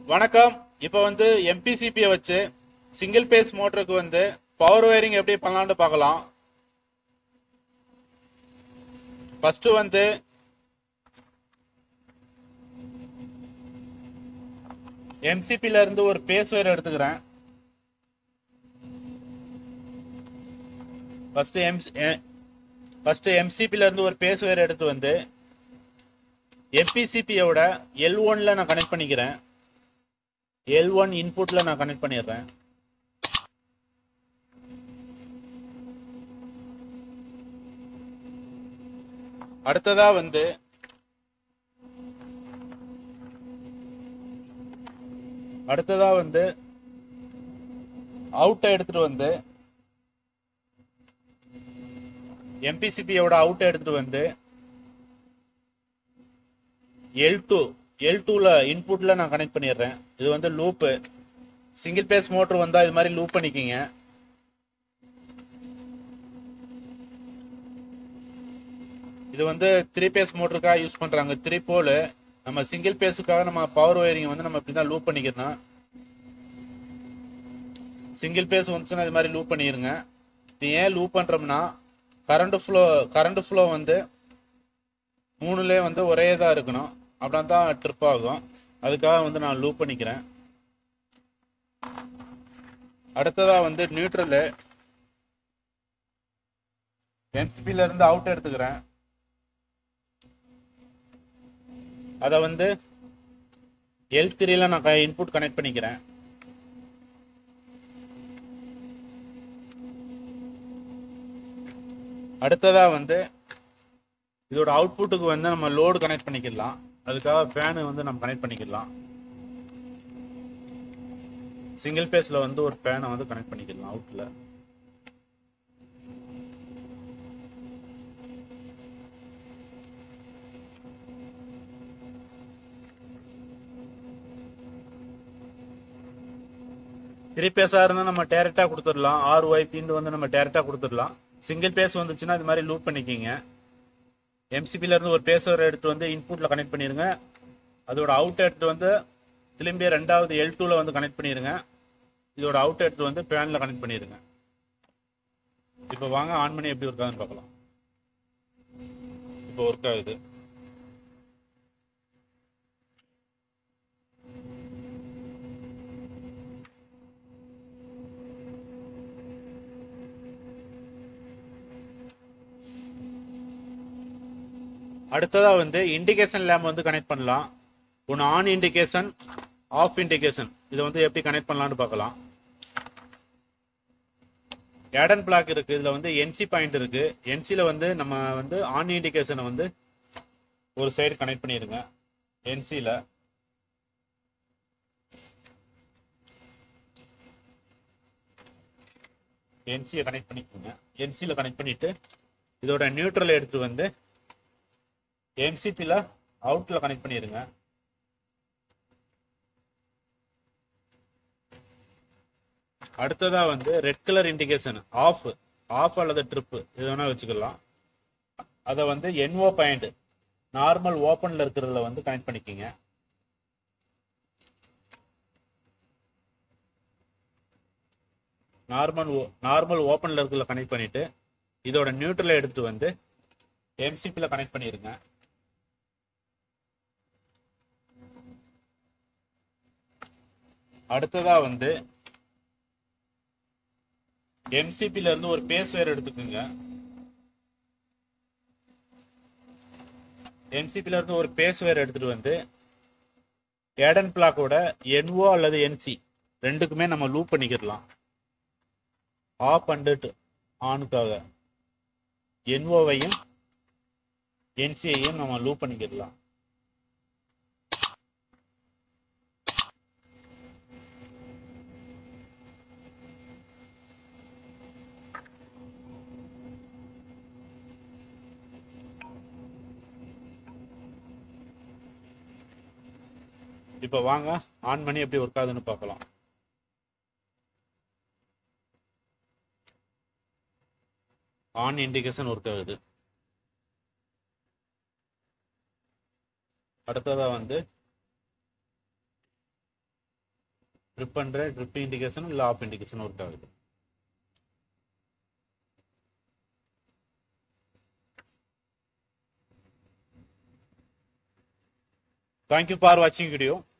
வணக்கம் இப்போ வந்து எம்பிசிபியை வச்சு சிங்கிள் பேஸ் மோட்டருக்கு வந்து பவர் ஒயரிங் எப்படி பண்ணலாம்னு பார்க்கலாம் ஃபர்ஸ்ட் வந்து எம்சிபில இருந்து ஒரு பேஸ் ஒயர் எடுத்துக்கிறேன் ஃபர்ஸ்ட் எம் ஃபர்ஸ்ட் எம்சிபில இருந்து ஒரு பேஸ் ஒயர் எடுத்து வந்து எம்பிசிபியோட எல் ஒன்ல நான் கனெக்ட் பண்ணிக்கிறேன் எல் ஒன் இன்புட்ல நான் கனெக்ட் பண்ணிடுறேன் அடுத்ததா வந்து அடுத்ததா வந்து அவுட்டை எடுத்துட்டு வந்து எம்பிசிபியோட அவுட்டை எடுத்துட்டு வந்து எல் டூ எல் டூல இன்புட்ல நான் கனெக்ட் பண்ணிடுறேன் இது வந்து லூப்பு சிங்கிள் பேஸ் மோட்டர் வந்தா இது மாதிரி லூப் பண்ணிக்கிங்க இது வந்து த்ரீ பேஸ் மோட்டருக்காக யூஸ் பண்றாங்க த்ரீ போல் நம்ம சிங்கிள் பேஸுக்காக நம்ம பவர் ஒயரிங் வந்து நம்ம இப்படி தான் லூப் பண்ணிக்கிறோம் சிங்கிள் பேஸ் வந்துச்சுன்னா இது மாதிரி லூப் பண்ணிடுங்க இது ஏன் லூப் பண்றோம்னா கரண்ட் ஃப்ளோ கரண்ட் ஃப்ளோ வந்து மூணுலே வந்து ஒரே தான் இருக்கணும் அப்படின்னா தான் ட்ரிப் ஆகும் அதுக்காக வந்து நான் லூப் பண்ணிக்கிறேன் அடுத்ததா வந்து நியூட்ரலு எம்சிபில இருந்து அவுட் எடுத்துக்கிறேன் அதை வந்து எல் த்ரீல நான் இன்புட் கனெக்ட் பண்ணிக்கிறேன் அடுத்ததா வந்து இதோட அவுட்புட்டுக்கு வந்து நம்ம லோடு கனெக்ட் பண்ணிக்கலாம் அதுக்காக ஃபேனு வந்து நம்ம கனெக்ட் பண்ணிக்கலாம் சிங்கிள் பேஸ்ல வந்து ஒரு ஃபேனை வந்து கனெக்ட் பண்ணிக்கலாம் அவுட்ல த்ரீ பேஸா இருந்தா நம்ம டேரக்டா கொடுத்துடலாம் ஆர் ஒய்பின்னு வந்து நம்ம டேரக்டா கொடுத்துடலாம் சிங்கிள் பேஸ் வந்துச்சுன்னா இது மாதிரி லூப் பண்ணிக்கிங்க எம்சிபில இருந்து ஒரு பேசர் எடுத்து வந்து இன்புட்ல கனெக்ட் பண்ணிருங்க அதோட அவுட் எடுத்து வந்து திரும்பி ரெண்டாவது எல் டூல வந்து கனெக்ட் பண்ணிருங்க இதோட அவுட் எடுத்து வந்து பேன்ல கனெக்ட் பண்ணிருங்க இப்போ வாங்க ஆன் பண்ணி எப்படி ஒர்க் ஆகுதுன்னு பார்க்கலாம் இப்போ ஒர்க் ஆகுது அடுத்ததா வந்து இண்டிகேஷன் லேம்ப் வந்து கனெக்ட் பண்ணலாம் ஒன்று ஆன் இண்டிகேஷன் ஆஃப் இண்டிகேஷன் இதை வந்து எப்படி கனெக்ட் பண்ணலாம்னு பார்க்கலாம் ஏடன் பிளாக் இருக்கு இதுல வந்து என்சி பாயிண்ட் இருக்கு என்சில வந்து நம்ம வந்து ஆன் இண்டிகேஷனை வந்து ஒரு சைடு கனெக்ட் பண்ணிருங்க என்சில என்சியை கனெக்ட் பண்ணிக்கோங்க என்சில கனெக்ட் பண்ணிட்டு இதோட நியூட்ரல் எடுத்து வந்து எம்சிபியில் அவுட்டில் கனெக்ட் பண்ணிடுங்க அடுத்ததா வந்து red colour indication off off அல்லது ட்ரிப்பு இது வேணா வச்சுக்கலாம் அதை வந்து என்ஓ பாயிண்ட் நார்மல் ஓப்பனில் இருக்கிறதுல வந்து கனெக்ட் பண்ணிக்கிங்க நார்மல் நார்மல் ஓப்பனில் இருக்கிறதுல கனெக்ட் பண்ணிட்டு இதோட நியூட்ரலை எடுத்துட்டு வந்து எம்சிபியில் கனெக்ட் பண்ணிடுங்க அடுத்ததா வந்து எம்சிபில இருந்து ஒரு பேஸ் வேர் எடுத்துக்கோங்க எம்சிபில இருந்து ஒரு பேஸ் வேர் எடுத்துட்டு வந்து ஏடன் பிளாக்கோட என்ஓ அல்லது என்சி ரெண்டுக்குமே நம்ம லூப் பண்ணிக்கிடலாம் ஆஃப் அண்ட் ஆனுக்காக என்ஓவையும் என்சியையும் நம்ம லூப் பண்ணிக்கிடலாம் இப்போ வாங்க ஆன் பண்ணி எப்படி ஒர்க் ஆகுதுன்னு பார்க்கலாம் ஆன் இண்டிகேஷன் ஒர்க் ஆகுது அடுத்ததா வந்து ட்ரிப் பண்ணுற ட்ரிப் இண்டிகேஷன் இல்லை ஆஃப் இண்டிகேஷன் ஒர்க் ஆகுது தேங்க்யூ ஃபார் வாட்சிங் வீடியோ